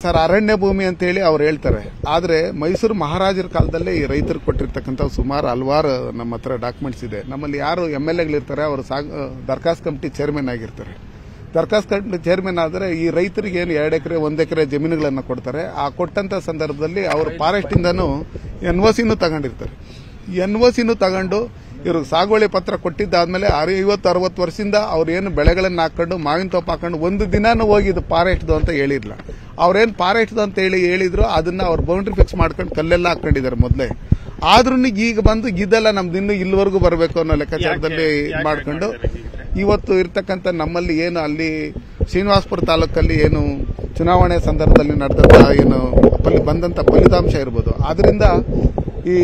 sir ಅರಣ್ಯ ಭೂಮಿ ಅಂತ ಹೇಳಿ ಅವ್ರು ಹೇಳ್ತಾರೆ ಆದ್ರೆ ಮೈಸೂರು ಮಹಾರಾಜರ ಕಾಲದಲ್ಲೇ ಈ ರೈತರು ಕೊಟ್ಟಿರ್ತಕ್ಕಂಥ ಸುಮಾರು ಹಲವಾರು ನಮ್ಮ ಹತ್ರ ಡಾಕ್ಯುಮೆಂಟ್ಸ್ ಇದೆ ನಮ್ಮಲ್ಲಿ ಯಾರು ಎಮ್ ಎಲ್ ಎಗಳಿರ್ತಾರೆ ಅವರು ಸಾಗ್ ದರ್ಖಾಸ್ ಕಮಿಟಿ ಚೇರ್ಮನ್ ಆಗಿರ್ತಾರೆ ದರ್ಖಾಸ್ ಕಮಿಟಿ ಚೇರ್ಮನ್ ಆದರೆ ಈ ರೈತರಿಗೆ ಏನು ಎರಡು ಎಕರೆ ಒಂದು ಎಕರೆ ಜಮೀನುಗಳನ್ನು ಕೊಡ್ತಾರೆ ಆ ಕೊಟ್ಟಂತ ಸಂದರ್ಭದಲ್ಲಿ ಅವರು ಫಾರೆಸ್ಟ್ ಇಂದನೂ ಎನ್ ಒ ಸಿನೂ ತಗೊಂಡಿರ್ತಾರೆ ಎನ್ ಒ ಸಿನೂ ತಗೊಂಡು ಇವ್ರಿಗೆ ಸಾಗುವಳಿ ಪತ್ರ ಕೊಟ್ಟಿದ್ದಾದ್ಮೇಲೆ ಐವತ್ತು ಅರವತ್ತು ವರ್ಷದಿಂದ ಅವ್ರು ಏನು ಬೆಳೆಗಳನ್ನ ಹಾಕೊಂಡು ಮಾವಿನ ತೋಪ ಹಾಕೊಂಡು ಒಂದು ದಿನಾನು ಹೋಗಿ ಇದು ಫಾರೆಸ್ಟ್ದು ಅಂತ ಹೇಳಿರ್ಲ ಅವ್ರೇನು ಫಾರೆಸ್ಟ್ದು ಅಂತ ಹೇಳಿ ಹೇಳಿದ್ರು ಅದನ್ನ ಅವ್ರು ಬೌಂಡ್ರಿ ಫಿಕ್ಸ್ ಮಾಡ್ಕೊಂಡು ಕಲ್ಲೆಲ್ಲ ಹಾಕೊಂಡಿದ್ದಾರೆ ಮೊದಲೇ ಆದ್ರೂ ಈಗ ಬಂದು ಇದೆಲ್ಲ ನಮ್ದು ಇನ್ನು ಇಲ್ಲಿವರೆಗೂ ಬರಬೇಕು ಅನ್ನೋ ಲೆಕ್ಕಾಚಾರದಲ್ಲಿ ಇದ್ ಮಾಡ್ಕೊಂಡು ಇವತ್ತು ಇರ್ತಕ್ಕಂಥ ನಮ್ಮಲ್ಲಿ ಏನು ಅಲ್ಲಿ ಶ್ರೀನಿವಾಸಪುರ ತಾಲೂಕಲ್ಲಿ ಏನು ಚುನಾವಣೆ ಸಂದರ್ಭದಲ್ಲಿ ನಡೆದಂತ ಏನು ಫಲಿ ಬಂದಂತ ಫಲಿತಾಂಶ ಇರ್ಬೋದು ಆದ್ರಿಂದ ಈ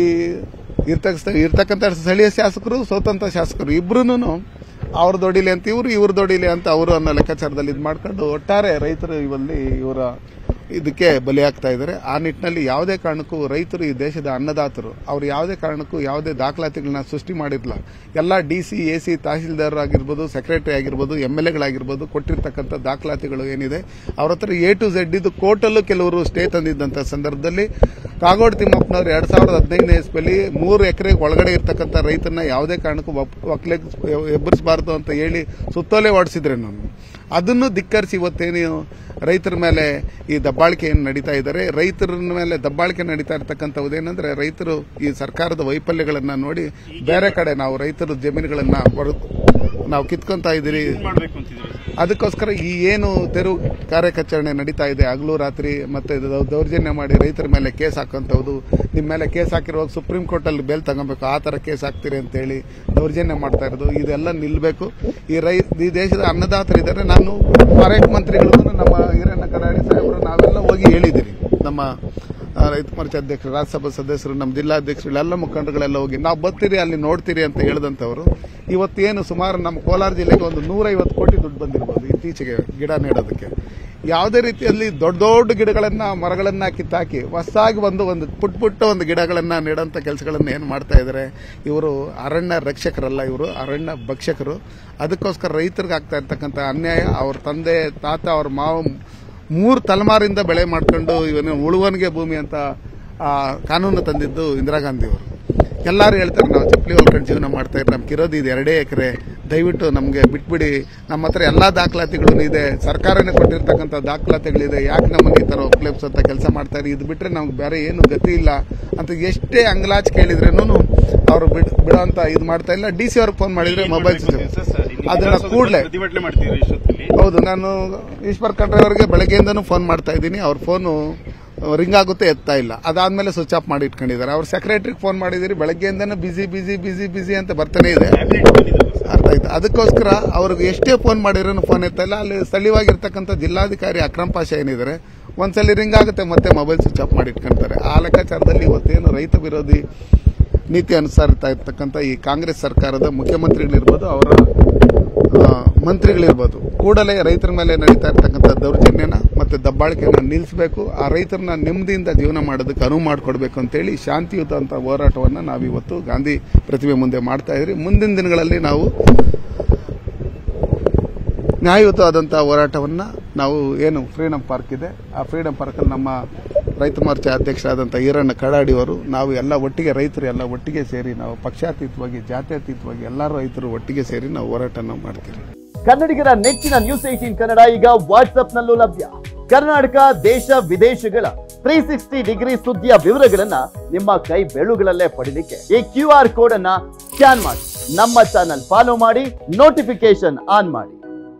ಇರ್ತಕ್ಕ ಇರ್ತಕ್ಕಂಥ ಸ್ಥಳೀಯ ಶಾಸಕರು ಸ್ವತಂತ್ರ ಶಾಸಕರು ಇಬ್ರು ಅವ್ರ ದೊಡಿಲಿ ಅಂತ ಇವರು ಇವ್ರ ದೊಡಿಲಿ ಅಂತ ಅವರು ಅನ್ನೋ ಲೆಕ್ಕಾಚಾರದಲ್ಲಿ ಇದು ಮಾಡ್ಕೊಂಡು ಒಟ್ಟಾರೆ ರೈತರು ಇವಲ್ಲಿ ಇವರ ಇದಕ್ಕೆ ಬಲಿಯಾಗ್ತಾ ಇದ್ದಾರೆ ಆ ನಿಟ್ಟಿನಲ್ಲಿ ಯಾವುದೇ ಕಾರಣಕ್ಕೂ ರೈತರು ಈ ದೇಶದ ಅನ್ನದಾತರು ಅವ್ರು ಯಾವುದೇ ಕಾರಣಕ್ಕೂ ಯಾವುದೇ ದಾಖಲಾತಿಗಳನ್ನ ಸೃಷ್ಟಿ ಮಾಡಿರಲ್ಲ ಎಲ್ಲ D C A C tahsildar ಆಗಿರ್ಬೋದು ಸೆಕ್ರೆಟರಿ ಆಗಿರ್ಬೋದು ಎಮ್ ಎಲ್ ಎಗಳಾಗಿರ್ಬೋದು ಕೊಟ್ಟಿರ್ತಕ್ಕಂಥ ದಾಖಲಾತಿಗಳು ಏನಿದೆ ಅವ್ರ ಹತ್ರ ಎ ಟು ಝೆಡ್ ಇದು ಕೋರ್ಟಲ್ಲೂ ಕೆಲವರು ಸ್ಟೇ ತಂದಿದ್ದಂಥ ಸಂದರ್ಭದಲ್ಲಿ ಕಾಗೋಡು ತಿಮ್ಮಪ್ಪನವ್ರು ಎರಡ್ ಸಾವಿರದ ಹದಿನೈದನೇ ಇಸ್ವಿಯಲ್ಲಿ ಮೂರು ಎಕರೆ ಒಳಗಡೆ ಇರ್ತಕ್ಕಂಥ ರೈತರನ್ನ ಯಾವುದೇ ಕಾರಣಕ್ಕೂ ಒಕ್ಕಲೆ ಎಬ್ಬರಿಸಬಾರ್ದು ಅಂತ ಹೇಳಿ ಸುತ್ತೋಲೆ ಹೊಡಿಸಿದ್ರೆ ನಾನು ಅದನ್ನು ಧಿಕ್ಕರಿಸಿ ಇವತ್ತೇನು ರೈತರ ಮೇಲೆ ಈ ದಬ್ಬಾಳಿಕೆ ಏನು ನಡೀತಾ ಇದ್ದಾರೆ ರೈತರ ಮೇಲೆ ದಬ್ಬಾಳಿಕೆ ನಡೀತಾ ಇರ್ತಕ್ಕಂಥದ್ದು ಏನಂದ್ರೆ ರೈತರು ಈ ಸರ್ಕಾರದ ವೈಫಲ್ಯಗಳನ್ನ ನೋಡಿ ಬೇರೆ ಕಡೆ ನಾವು ರೈತರ ಜಮೀನುಗಳನ್ನ ಹೊರ- ನಾವು ಕಿತ್ಕೊಂತ ಇದ್ದೀರಿ ಮಾಡ್ಬೇಕು ಅಂತಿದ್ರು ಅದಕ್ಕೋಸ್ಕರ ಈ ಏನು ತೆರವು ಕಾರ್ಯಾಚರಣೆ ನಡೀತಾ ಇದೆ ಹಗಲು ರಾತ್ರಿ ಮತ್ತೆ ಇದು ದೌರ್ಜನ್ಯ ಮಾಡಿ ರೈತರ ಮೇಲೆ ಕೇಸ್ ಹಾಕುವಂಥದ್ದು ನಿಮ್ಮ ಮೇಲೆ ಕೇಸ್ ಹಾಕಿರುವಾಗ ಸುಪ್ರೀಂ ಕೋರ್ಟ್ ಅಲ್ಲಿ ಬೇಲ್ ತಗೋಬೇಕು ಆ ತರ ಕೇಸ್ ಹಾಕ್ತೀರಿ ಅಂತ ಹೇಳಿ ದೌರ್ಜನ್ಯ ಮಾಡ್ತಾ ಇರೋದು ಇದೆಲ್ಲ ನಿಲ್ಬೇಕು ಈ ರೈ ಈ ದೇಶದ ಅನ್ನದಾತರಿದ್ದಾರೆ ನಾನು ಫಾರೆಸ್ಟ್ ಮಂತ್ರಿಗಳಿಗೂ ನಮ್ಮ ಹಿರಣ್ಣ ಕರಾಡಿ ಸಾಹೇಬರು ನಾವೆಲ್ಲ ಹೋಗಿ ಹೇಳಿದ್ದೀರಿ ನಮ್ಮ ಆ, ರೈತ ಮೋರ್ಚಾ ಅಧ್ಯಕ್ಷರು ರಾಜ್ಯಸಭಾ ಸದಸ್ಯರು ನಮ್ಮ ಜಿಲ್ಲಾಧ್ಯಕ್ಷರು ಎಲ್ಲ ಮುಖಂಡರುಗಳೆಲ್ಲ ಹೋಗಿ ನಾವು ಬರ್ತೀರಿ ಅಲ್ಲಿ ನೋಡ್ತೀರಿ ಅಂತ ಹೇಳಿದಂಥವ್ರು ಇವತ್ತೇನು ಸುಮಾರು ನಮ್ಮ ಕೋಲಾರ ಜಿಲ್ಲೆಗೆ ಒಂದು ನೂರೈವತ್ತು ಕೋಟಿ ದುಡ್ಡು ಬಂದಿರ್ಬೋದು ಇತ್ತೀಚೆಗೆ ಗಿಡ ನೆಡೋದಕ್ಕೆ ಯಾವುದೇ ರೀತಿಯಲ್ಲಿ ದೊಡ್ಡ ದೊಡ್ಡ ಗಿಡಗಳನ್ನ ಮರಗಳನ್ನ ಕಿತ್ತಾಕಿ ಹೊಸದಾಗಿ ಒಂದು ಒಂದು ಪುಟ್ ಪುಟ್ಟ ಒಂದು ಗಿಡಗಳನ್ನ ನೆಡಂತ ಕೆಲಸಗಳನ್ನ ಏನು ಮಾಡ್ತಾ ಇದ್ದಾರೆ ಇವರು ಅರಣ್ಯ ರಕ್ಷಕರಲ್ಲ ಇವರು ಅರಣ್ಯ ಭಕ್ಷಕರು ಅದಕ್ಕೋಸ್ಕರ ರೈತರಿಗೆ ಆಗ್ತಾ ಇರ್ತಕ್ಕಂಥ ಅನ್ಯಾಯ ಅವ್ರ ತಂದೆ ತಾತ ಅವ್ರ ಮಾವ ಮೂರು ತಲೆಮಾರಿಂದ ಬೆಳೆ ಮಾಡ್ಕೊಂಡು ಇವನು ಉಳುವನಿಗೆ ಭೂಮಿ ಅಂತ ಆ, ಕಾನೂನು ತಂದಿದ್ದು ಇಂದಿರಾ ಗಾಂಧಿ ಅವರು ಎಲ್ಲರೂ ಹೇಳ್ತಾರೆ ನಾವು ಚಪ್ಪಲಿ ಹೊಲ್ಕೊಂಡು ಜೀವನ ಮಾಡ್ತಾ ಇದ್ರೆ ನಮ್ಗೆ ಇರೋದು ಇದು ಎರಡೇ ಎಕರೆ ದಯವಿಟ್ಟು ನಮಗೆ ಬಿಟ್ಬಿಡಿ ನಮ್ಮ ಹತ್ರ ಎಲ್ಲಾ ದಾಖಲಾತಿಗಳು ಇದೆ ಸರ್ಕಾರನೇ ಕೊಟ್ಟಿರ್ತಕ್ಕಂಥ ದಾಖಲಾತಿಗಳಿದೆ ಯಾಕೆ ನಮ್ಮನ್ನು ಈ ತರ ಒಪ್ಲೇಪ್ಸ್ ಅಂತ ಕೆಲಸ ಮಾಡ್ತಾ ಇರಿ ಇದು ಬಿಟ್ರೆ ನಮ್ಗೆ ಬೇರೆ ಏನು ಗತಿ ಇಲ್ಲ ಅಂತ ಎಷ್ಟೇ ಅಂಗಲಾಚ್ ಕೇಳಿದ್ರೇನು ಅವರು ಬಿಡ್ ಬಿಡೋಂತ ಇದು ಮಾಡ್ತಾ ಇಲ್ಲ ಡಿ ಸಿ ಅವ್ರಿಗೆ ಫೋನ್ ಮಾಡಿದ್ರೆ ಮೊಬೈಲ್ ಅದನ್ನ ಕೂಡಲೇ ಪ್ರತಿಭಟನೆ ಮಾಡ್ತಿದ್ರು ಇಷ್ಟೊತ್ತಲ್ಲಿ ಹೌದು ನಾನು ಈಶ್ವರ್ ಖಂಡ್ರೆ ಅವರಿಗೆ ಬೆಳಗ್ಗೆಯಿಂದನೂ ಫೋನ್ ಮಾಡ್ತಾ ಇದ್ದೀನಿ ಅವ್ರ ಫೋನು ರಿಂಗ್ ಆಗುತ್ತೆ ಎತ್ತಾ ಇಲ್ಲ ಅದಾದ್ಮೇಲೆ ಸ್ವಿಚ್ ಆಫ್ ಮಾಡಿ ಇಟ್ಕೊಂಡಿದ್ದಾರೆ ಅವ್ರ ಸೆಕ್ರೆಟರಿಗೆ ಫೋನ್ ಮಾಡಿದಿರಿ ಬೆಳಗ್ಗೆಯಿಂದನೂ ಬಿಸಿ ಬಿಸಿ ಬಿಸಿ ಬಿಸಿ ಅಂತ ಬರ್ತಾನೆ ಇದೆ ಟ್ಯಾಬ್ಲೆಟ್ ಬಂದಿದ್ರು ಅರ್ಥ ಆಯ್ತು ಅದಕ್ಕೋಸ್ಕರ ಅವ್ರಿಗೆ ಎಷ್ಟೇ ಫೋನ್ ಮಾಡಿರೋನು ಫೋನ್ ಎತ್ತಾ ಇಲ್ಲ ಅಲ್ಲಿ ಸ್ಥಳೀಯವಾಗಿರ್ತಕ್ಕಂಥ ಜಿಲ್ಲಾಧಿಕಾರಿ ಅಕ್ರಮ್ ಪಾಷಾ ಏನಿದ್ದಾರೆ ಒಂದ್ಸಲಿ ರಿಂಗ್ ಆಗುತ್ತೆ ಮತ್ತೆ ಮೊಬೈಲ್ ಸ್ವಿಚ್ ಆಫ್ ಮಾಡಿ ಇಟ್ಕೊಂತಾರೆ ಆ ಲೆಕ್ಕಾಚಾರದಲ್ಲಿ ಇವತ್ತೇನು ರೈತ ವಿರೋಧಿ ನೀತಿ ಅನುಸರಿಸ್ತಾ ಇರ್ತಕ್ಕಂಥ ಈ ಕಾಂಗ್ರೆಸ್ ಸರ್ಕಾರದ ಮುಖ್ಯಮಂತ್ರಿಗಳಿರ್ಬೋದು ಅವರ ಆ, ಮಂತ್ರಿಗಳಿರ್ಬೋದು ಕೂಡಲೇ ರೈತರ ಮೇಲೆ ನಡೀತಾ ಇರ್ತಕ್ಕಂಥ ದೌರ್ಜನ್ಯನ ಮತ್ತೆ ದಬ್ಬಾಳಿಕೆಯನ್ನ ನಿಲ್ಲಿಸಬೇಕು ಆ ರೈತರನ್ನ ನೆಮ್ಮದಿಯಿಂದ ಜೀವನ ಮಾಡೋದಕ್ಕೆ ಅನುವು ಮಾಡಿಕೊಡ್ಬೇಕು ಅಂತೇಳಿ ಶಾಂತಿಯುತ ಅಂತ ಹೋರಾಟವನ್ನ ನಾವಿವತ್ತು ಗಾಂಧಿ ಪ್ರತಿಮೆ ಮುಂದೆ ಮಾಡ್ತಾ ಇದ್ರಿ ಮುಂದಿನ ದಿನಗಳಲ್ಲಿ ನಾವು ನ್ಯಾಯಯುತವಾದಂತಹ ಹೋರಾಟವನ್ನ ನಾವು ಏನು ಫ್ರೀಡಂ ಪಾರ್ಕ್ ಇದೆ ಆ ಫ್ರೀಡಂ ಪಾರ್ಕ್ ಅಲ್ಲಿ ನಮ್ಮ ರೈತ ಮೋರ್ಚಾ ಅಧ್ಯಕ್ಷರಾದಂತಹ ಈರಣ್ಣ ಕಡಾಡಿ ಅವರು ನಾವು ಎಲ್ಲ ಒಟ್ಟಿಗೆ ರೈತರು ಎಲ್ಲ ಒಟ್ಟಿಗೆ ಸೇರಿ ನಾವು ಪಕ್ಷಾತೀತವಾಗಿ ಜಾತ್ಯತೀತವಾಗಿ ಎಲ್ಲರೂ ರೈತರು ಒಟ್ಟಿಗೆ ಸೇರಿ ನಾವು ಹೋರಾಟನ ಮಾಡ್ತೀವಿ ಕನ್ನಡಿಗರ ನೆಚ್ಚಿನ ನ್ಯೂಸ್ ಏಟೀನ್ ಕನ್ನಡ ಈಗ ವಾಟ್ಸ್ಆಪ್ ನಲ್ಲೂ ಲಭ್ಯ ಕರ್ನಾಟಕ ದೇಶ ವಿದೇಶಗಳ ತ್ರೀ ಸಿಕ್ಸ್ಟಿ ಡಿಗ್ರಿ ಸುದ್ದಿಯ ವಿವರಗಳನ್ನ ನಿಮ್ಮ ಕೈ ಬೆಳುಗಳಲ್ಲೇ ಪಡಿಲಿಕ್ಕೆ ಈ ಕ್ಯೂ ಆರ್ ಕೋಡ್ ಅನ್ನ ಸ್ಕ್ಯಾನ್ ಮಾಡಿ ನಮ್ಮ ಚಾನಲ್ ಫಾಲೋ ಮಾಡಿ ನೋಟಿಫಿಕೇಶನ್ ಆನ್ ಮಾಡಿ